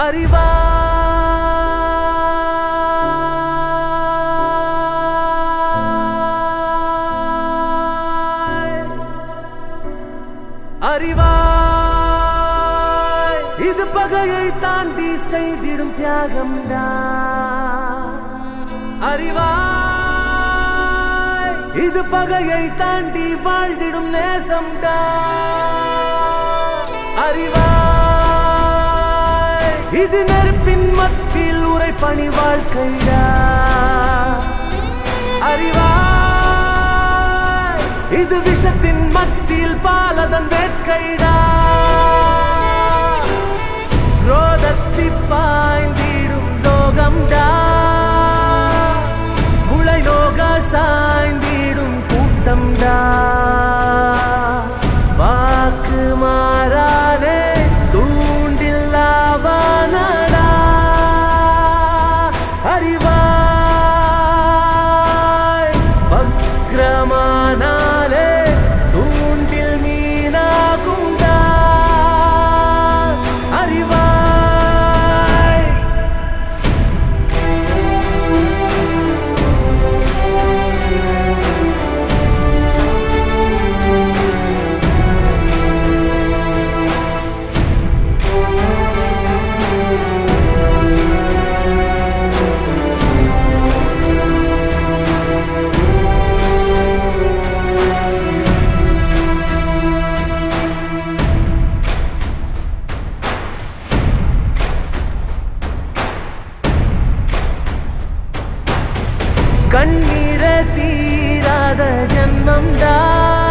அறிவாய் அறிவாய் இது பகையை தாண்டி செய்திடும் தியாகம்டா அறிவாய் இது பகையை தாண்டி வாழ்ந்திடும் நேசம்டா அறிவாய் இது நெருப்பின் மத்தியில் உரைப்பணி வாழ்க்கைடா அறிவாய் இது விஷத்தின் மத்தியில் பாலதன் வேட்கைடா குரோதத்தி பாய்ந்திடும் லோகம்டா குலை லோக சாய்ந்திடும் கூட்டம்டா வாக்கு மாறானே தூண்டில்லாவானடா அறிவாய் வக்ரமானாலே தூண்டில் மீனாகுண்டா அறிவாய் கண்ணீர தீராத ஜன்மம்டா